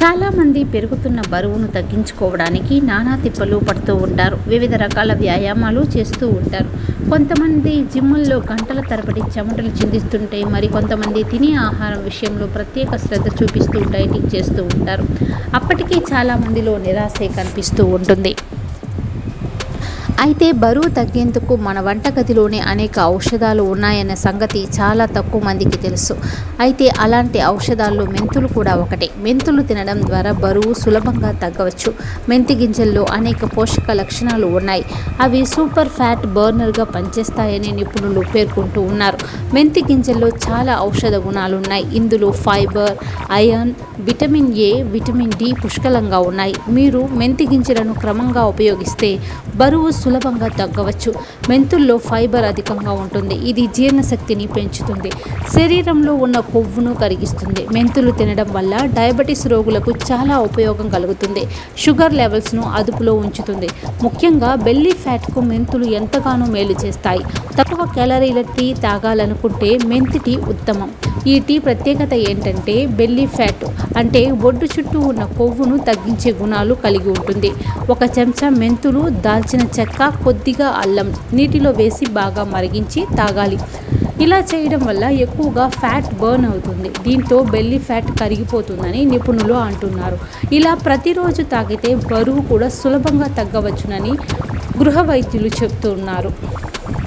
చాలామంది పెరుగుతున్న బరువును తగ్గించుకోవడానికి నానా తిప్పలు పడుతూ ఉంటారు వివిధ రకాల వ్యాయామాలు చేస్తూ ఉంటారు కొంతమంది జిమ్ముల్లో గంటల తరబడి చెమటలు చిందిస్తుంటే మరి కొంతమంది తినే ఆహారం విషయంలో ప్రత్యేక శ్రద్ధ చూపిస్తూ డైటింగ్ చేస్తూ ఉంటారు అప్పటికీ చాలామందిలో నిరాశే కనిపిస్తూ ఉంటుంది అయితే బరువు తగ్గేందుకు మన వంటగదిలోనే అనేక ఔషధాలు ఉన్నాయన్న సంగతి చాలా తక్కువ మందికి తెలుసు అయితే అలాంటి ఔషధాల్లో మెంతులు కూడా ఒకటే మెంతులు తినడం ద్వారా బరువు సులభంగా తగ్గవచ్చు మెంతి గింజల్లో అనేక పోషక లక్షణాలు ఉన్నాయి అవి సూపర్ ఫ్యాట్ బర్నర్గా పనిచేస్తాయని నిపుణులు పేర్కొంటూ ఉన్నారు మెంతి గింజల్లో చాలా ఔషధ గుణాలు ఉన్నాయి ఇందులో fibre iron vitamin A vitamin D పుష్కలంగా ఉన్నాయి మీరు మెంతి గింజలను క్రమంగా ఉపయోగిస్తే బరువు సులభంగా తగ్గవచ్చు మెంతుల్లో ఫైబర్ అధికంగా ఉంటుంది ఇది జీర్ణశక్తిని పెంచుతుంది శరీరంలో ఉన్న కొవ్వును కరిగిస్తుంది మెంతులు తినడం వల్ల డయాబెటీస్ రోగులకు చాలా ఉపయోగం కలుగుతుంది షుగర్ లెవెల్స్ను అదుపులో ఉంచుతుంది ముఖ్యంగా బెల్లీ ఫ్యాట్కు మెంతులు ఎంతగానో మేలు చేస్తాయి తక్కువ క్యాలరీల టీ తాగాలనుకుంటే మెంతి టీ ఉత్తమం ఈ టీ ప్రత్యేకత ఏంటంటే బెల్లీ ఫ్యాట్ అంటే ఒడ్డు చుట్టూ ఉన్న కొవ్వును తగ్గించే గుణాలు కలిగి ఉంటుంది ఒక చెంచా మెంతులు దాల్చిన చెక్క కొద్దిగా అల్లం నీటిలో వేసి బాగా మరిగించి తాగాలి ఇలా చేయడం వల్ల ఎక్కువగా ఫ్యాట్ బర్న్ అవుతుంది దీంతో బెల్లీ ఫ్యాట్ కరిగిపోతుందని నిపుణులు అంటున్నారు ఇలా ప్రతిరోజు తాగితే బరువు కూడా సులభంగా తగ్గవచ్చునని గృహ వైద్యులు చెప్తున్నారు